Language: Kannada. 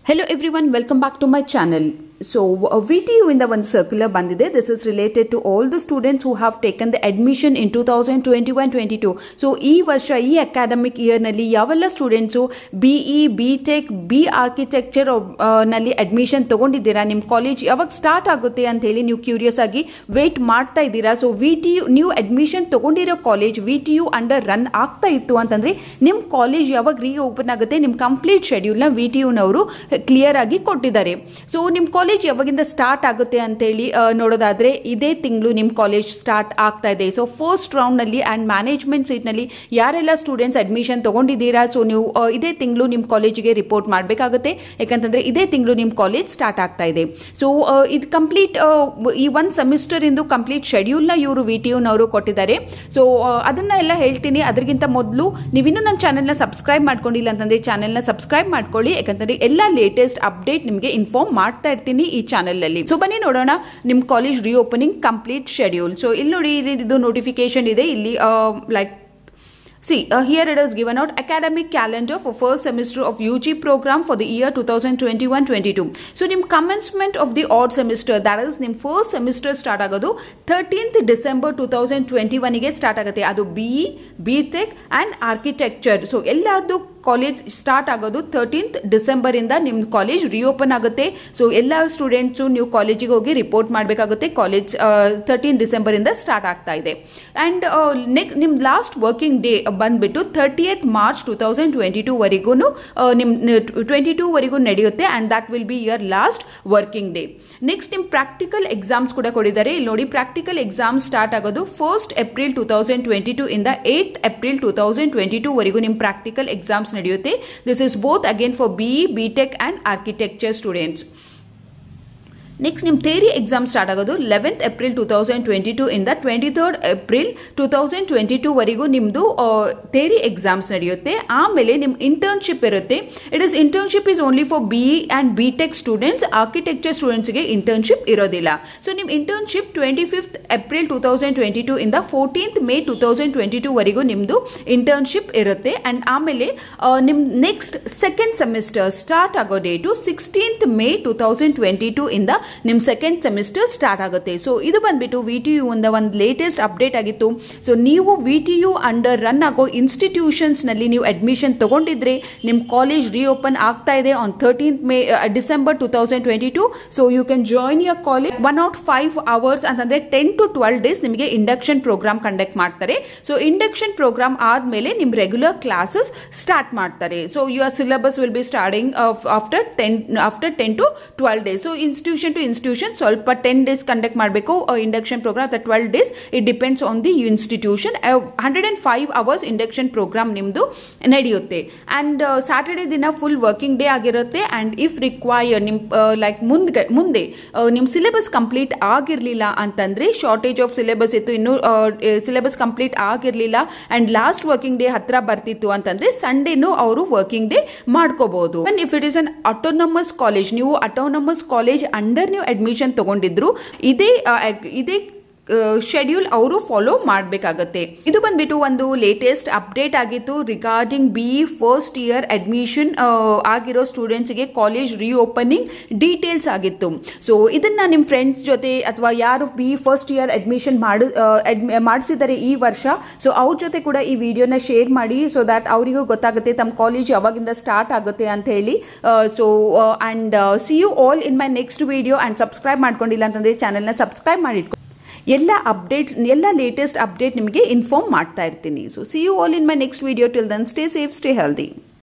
Hello everyone, welcome back to my channel. So uh, VTU ಇಂದ ಒಂದು ಸರ್ಕ್ಯುಲರ್ ಬಂದಿದೆ this is related to all the students who have taken the admission in two thousand twenty one twenty two so ಈ ವರ್ಷ ಈ ಅಕಾಡೆಮಿಕ್ ಇಯರ್ನಲ್ಲಿ ಯಾವೆಲ್ಲ students B E B tech B architecture ನಲ್ಲಿ ಅಡ್ಮಿಷನ್ ತಗೊಂಡಿದ್ದೀರಾ ನಿಮ್ಮ ಕಾಲೇಜ್ ಯಾವಾಗ ಸ್ಟಾರ್ಟ್ ಆಗುತ್ತೆ ಅಂತ ಹೇಳಿ ನೀವು ಕ್ಯೂರಿಯಸ್ ಆಗಿ ವೇಟ್ ಮಾಡ್ತಾ ಇದ್ದೀರಾ ಸೊ ವಿ ಟಿ ಯು ನೀವು ಅಡ್ಮಿಷನ್ ತಗೊಂಡಿರೋ college V T U under run ಆಗ್ತಾ ಇತ್ತು ಅಂತಂದ್ರೆ ನಿಮ್ಮ ಕಾಲೇಜ್ ಯಾವಾಗ ರೀ ಓಪನ್ ಆಗುತ್ತೆ ನಿಮ್ಮ ಕಂಪ್ಲೀಟ್ ಶೆಡ್ಯೂಲ್ನ ವಿ ಟಿ ಯುನವರು ಕ್ಲಿಯರ್ ಆಗಿ ಕೊಟ್ಟಿದ್ದಾರೆ ಸೊ ನಿಮ್ಮ ಕಾಲೇಜ್ ಯಾವಾಗಿಂದ ಸ್ಟಾರ್ಟ್ ಆಗುತ್ತೆ ಅಂತೇಳಿ ಆ, ನೋಡೋದಾದ್ರೆ ಇದೇ ತಿಂಗಳು ನಿಮ್ಮ ಕಾಲೇಜ್ ಸ್ಟಾರ್ಟ್ ಆಗ್ತಾ ಇದೆ ಸೊ ಫಸ್ಟ್ ರೌಂಡ್ನಲ್ಲಿ ಆ್ಯಂಡ್ ಮ್ಯಾನೇಜ್ಮೆಂಟ್ ಸೀಟ್ನಲ್ಲಿ ಯಾರೆಲ್ಲ ಸ್ಟೂಡೆಂಟ್ಸ್ ಅಡ್ಮಿಷನ್ ತಗೊಂಡಿದ್ದೀರಾ ಸೊ ನೀವು ಆ, ಇದೇ ತಿಂಗಳು ನಿಮ್ಮ ಕಾಲೇಜಿಗೆ ರಿಪೋರ್ಟ್ ಮಾಡಬೇಕಾಗುತ್ತೆ ಯಾಕಂತಂದ್ರೆ ಇದೇ ತಿಂಗಳು ನಿಮ್ಮ ಕಾಲೇಜ್ ಸ್ಟಾರ್ಟ್ ಆಗ್ತಾ ಇದೆ ಸೊ ಇದು ಕಂಪ್ಲೀಟ್ ಈ ಒಂದು ಸೆಮಿಸ್ಟರ್ ಇಂದು ಕಂಪ್ಲೀಟ್ ಶೆಡ್ಯೂಲ್ನ ಇವರು ವಿ ಟಿ ಯುನವರು ಕೊಟ್ಟಿದ್ದಾರೆ ಸೊ ಅದನ್ನ ಎಲ್ಲ ಹೇಳ್ತೀನಿ ಅದಕ್ಕಿಂತ ಮೊದಲು ನೀವಿನ್ನೂ ನನ್ನ ಚಾನೆಲ್ನ ಸಬ್ಸ್ಕ್ರೈಬ್ ಮಾಡ್ಕೊಂಡಿಲ್ಲ ಅಂತಂದ್ರೆ ಚಾನೆಲ್ನ ಸಬ್ಸ್ಕ್ರೈಬ್ ಮಾಡ್ಕೊಳ್ಳಿ ಯಾಕಂತಂದ್ರೆ ಎಲ್ಲ ಲೇಟೆಸ್ಟ್ ಅಪ್ಡೇಟ್ ನಿಮಗೆ ಇನ್ಫಾರ್ಮ್ ಮಾಡ್ತಾ ಇರ್ತೀನಿ ಈ ಚಾನೆಲ್ನಲ್ಲಿ ಸೊ ಬನ್ನಿ ನೋಡೋಣ ನಿಮ್ಮ college reopening complete schedule so ಇಲ್ಲಿ ನೋಡಿ ಇಲ್ಲಿ ಇದು ನೋಟಿಫಿಕೇಶನ್ ಇದೆ ಇಲ್ಲಿ like See, uh, here it is given out academic calendar for first semester of UG program for the year 2021-22. So, nim commencement of the odd semester, that is nim first semester start ಆಗೋದು 13th December 2021 ಗೆ ಸ್ಟಾರ್ಟ್ ಆಗುತ್ತೆ ಅದು B E B tech and architecture so ಎಲ್ಲರದು ಕಾಲೇಜ್ ಸ್ಟಾರ್ಟ್ ಆಗೋದು ತರ್ಟೀನ್ತ್ ಡಿಸೆಂಬರ್ ಇಂದ ನಿಮ್ಮ ಕಾಲೇಜ್ ರಿಓಪನ್ ಆಗುತ್ತೆ ಸೊ ಎಲ್ಲ ಸ್ಟೂಡೆಂಟ್ಸು ನೀವು ಕಾಲೇಜಿಗೆ ಹೋಗಿ ರಿಪೋರ್ಟ್ ಮಾಡಬೇಕಾಗುತ್ತೆ ಕಾಲೇಜ್ ತರ್ಟೀನ್ ಡಿಸೆಂಬರ್ ಇಂದ ಸ್ಟಾರ್ಟ್ ಆಗ್ತಾ ಇದೆ ಅಂಡ್ ನೆಕ್ಸ್ಟ್ ನಿಮ್ ಲಾಸ್ಟ್ ವರ್ಕಿಂಗ್ ಡೇ ಬಂದ್ಬಿಟ್ಟು thirtieth March two thousand twenty two ವರೆಗೂ ನಿಮ್ ಟ್ವೆಂಟಿ ಟೂ ವರೆಗೂ ನಡೆಯುತ್ತೆ and that will be your last working day next ನಿಮ್ ಪ್ರಾಕ್ಟಿಕಲ್ ಎಕ್ಸಾಮ್ಸ್ ಕೂಡ ಕೊಟ್ಟಿದ್ದಾರೆ ಇಲ್ಲಿ ನೋಡಿ ಪ್ರಾಕ್ಟಿಕಲ್ ಎಕ್ಸಾಮ್ ಸ್ಟಾರ್ಟ್ ಆಗೋದು first April two thousand twenty two ಇಂದ eighth April two thousand twenty two ವರೆಗೂ ನಿಮ್ ಪ್ರಾಕ್ಟಿಕಲ್ ಎಕ್ಸಾಮ್ಸ್ ನಡೆಯುತ್ತೆ this is both again for B B tech and architecture students next ನಿಮ್ಮ ಥೇರಿ ಎಕ್ಸಾಮ್ ಸ್ಟಾರ್ಟ್ ಆಗೋದು eleventh April two thousand twenty two ಇಂದ twenty third April two thousand twenty two ವರೆಗೂ ನಿಮ್ಮದು ಥೇರಿ ಎಕ್ಸಾಮ್ಸ್ ನಡೆಯುತ್ತೆ ಆಮೇಲೆ ನಿಮ್ಮ ಇಂಟರ್ನ್ಶಿಪ್ ಇರುತ್ತೆ it is internship is only for B E and B tech students architecture ಸ್ಟೂಡೆಂಟ್ಸ್ಗೆ ಇಂಟರ್ನ್ಶಿಪ್ ಇರೋದಿಲ್ಲ ಸೊ ನಿಮ್ಮ internship twenty fifth April two thousand twenty two ಇಂದ fourteenth May two thousand twenty two ವರೆಗೂ ನಿಮ್ಮದು ಇಂಟರ್ನ್ಶಿಪ್ ಇರುತ್ತೆ ಆ್ಯಂಡ್ ಆಮೇಲೆ ನಿಮ್ಮ ನೆಕ್ಸ್ಟ್ ಸೆಕೆಂಡ್ ಸೆಮಿಸ್ಟರ್ ಸ್ಟಾರ್ಟ್ ಆಗೋ date sixteenth May two thousand twenty two ಇಂದ ನಿಮ್ಮ ಸೆಕೆಂಡ್ ಸೆಮಿಸ್ಟರ್ ಸ್ಟಾರ್ಟ್ ಆಗುತ್ತೆ ಸೊ ಇದು ಬಂದ್ಬಿಟ್ಟು ವಿ ಟಿ ಯು ಒಂದು ಒಂದು ಲೇಟೆಸ್ಟ್ ಅಪ್ಡೇಟ್ ಆಗಿತ್ತು ಸೊ ನೀವು V T U under run ಆಗೋ ಇನ್ಸ್ಟಿಟ್ಯೂಷನ್ಸ್ನಲ್ಲಿ ನೀವು ಅಡ್ಮಿಷನ್ ತಗೊಂಡಿದ್ರೆ ನಿಮ್ಮ ಕಾಲೇಜ್ ರಿಓಪನ್ ಆಗ್ತಾ ಇದೆ on thirteenth May December two thousand twenty two so you can join your college one out five hours ಅಂತಂದ್ರೆ ಟೆನ್ ಟು ಟ್ವೆಲ್ ಡೇಸ್ ನಿಮಗೆ ಇಂಡಕ್ಷನ್ ಪ್ರೋಗ್ರಾಮ್ ಕಂಡಕ್ಟ್ ಮಾಡ್ತಾರೆ ಸೊ ಇಂಡಕ್ಷನ್ ಪ್ರೋಗ್ರಾಮ್ ಆದಮೇಲೆ ನಿಮ್ಮ ರೆಗ್ಯುಲರ್ ಕ್ಲಾಸಸ್ ಸ್ಟಾರ್ಟ್ ಮಾಡ್ತಾರೆ so your syllabus will be starting after ten after ten to twelve days so institution to institution ಸ್ವಲ್ಪ ಟೆನ್ ಡೇಸ್ ಕಂಡಕ್ಟ್ ಮಾಡಬೇಕು ಇಂಡಕ್ಷನ್ ಪ್ರೋಗ್ರಾಮ್ ಅಥವಾ twelve days it depends on the institution hundred and five hours induction program ನಿಮ್ಮದು ನಡೆಯುತ್ತೆ ಆ್ಯಂಡ್ ಸ್ಯಾಟರ್ಡೇ ದಿನ ಫುಲ್ ವರ್ಕಿಂಗ್ ಡೇ ಆಗಿರುತ್ತೆ ಆ್ಯಂಡ್ ಇಫ್ ರಿಕ್ವೈರ್ ನಿಮ್ಮ ಲೈಕ್ ಮುಂದೆ ಮುಂದೆ ನಿಮ್ಮ ಸಿಲೆಬಸ್ ಕಂಪ್ಲೀಟ್ ಆಗಿರಲಿಲ್ಲ ಅಂತಂದರೆ ಶಾರ್ಟೇಜ್ ಆಫ್ ಸಿಲೆಬಸ್ ಇತ್ತು ಇನ್ನು ಸಿಲೆಬಸ್ ಕಂಪ್ಲೀಟ್ ಆಗಿರಲಿಲ್ಲ ಆ್ಯಂಡ್ ಲಾಸ್ಟ್ ವರ್ಕಿಂಗ್ ಡೇ ಹತ್ರ ಬರ್ತಿತ್ತು ಅಂತಂದರೆ ಸಂಡೇನು ಅವರು ವರ್ಕಿಂಗ್ ಡೇ ಮಾಡ್ಕೋಬಹುದು if it is an autonomous college ನೀವು ಅಟೋನಮಸ್ ಕಾಲೇಜ್ ಅಂಡರ್ ನೀವು ಅಡ್ಮಿಷನ್ ತಗೊಂಡಿದ್ರು ಇದೇ ಆ, ಇದೇ ಶೆಡ್ಯೂಲ್ ಅವರು ಫಾಲೋ ಮಾಡಬೇಕಾಗತ್ತೆ ಇದು ಬಂದ್ಬಿಟ್ಟು ಒಂದು ಲೇಟೆಸ್ಟ್ ಅಪ್ಡೇಟ್ ಆಗಿತ್ತು regarding B first year admission ಆಗಿರೋ ಸ್ಟೂಡೆಂಟ್ಸ್ಗೆ ಕಾಲೇಜ್ ರಿಓಪನಿಂಗ್ ಡೀಟೇಲ್ಸ್ ಆಗಿತ್ತು ಸೊ ಇದನ್ನ ನಿಮ್ಮ ಫ್ರೆಂಡ್ಸ್ ಜೊತೆ ಅಥವಾ ಯಾರು ಬಿ ಫಸ್ಟ್ ಇಯರ್ ಅಡ್ಮಿಷನ್ ಮಾಡಿ ಮಾಡಿಸಿದ್ದಾರೆ ಈ ವರ್ಷ ಸೊ ಅವ್ರ ಜೊತೆ ಕೂಡ ಈ ವಿಡಿಯೋನ ಶೇರ್ ಮಾಡಿ ಸೊ ದ್ಯಾಟ್ ಅವರಿಗೂ ಗೊತ್ತಾಗುತ್ತೆ ತಮ್ಮ ಕಾಲೇಜ್ ಯಾವಾಗಿಂದ ಸ್ಟಾರ್ಟ್ ಆಗುತ್ತೆ ಅಂತ ಹೇಳಿ so and see you all in my next video and subscribe ಮಾಡ್ಕೊಂಡಿಲ್ಲ ಅಂತಂದರೆ ಚಾನಲ್ನ ಸಬ್ಸ್ಕ್ರೈಬ್ ಮಾಡಿಟ್ಕೊ ಎಲ್ಲ ಅಪ್ಡೇಟ್ಸ್ ಎಲ್ಲ ಲೇಟೆಸ್ಟ್ ಅಪ್ಡೇಟ್ ನಿಮಗೆ ಇನ್ಫಾರ್ಮ್ ಮಾಡ್ತಾ ಇರ್ತೀನಿ so see you all in my next video till then stay safe stay healthy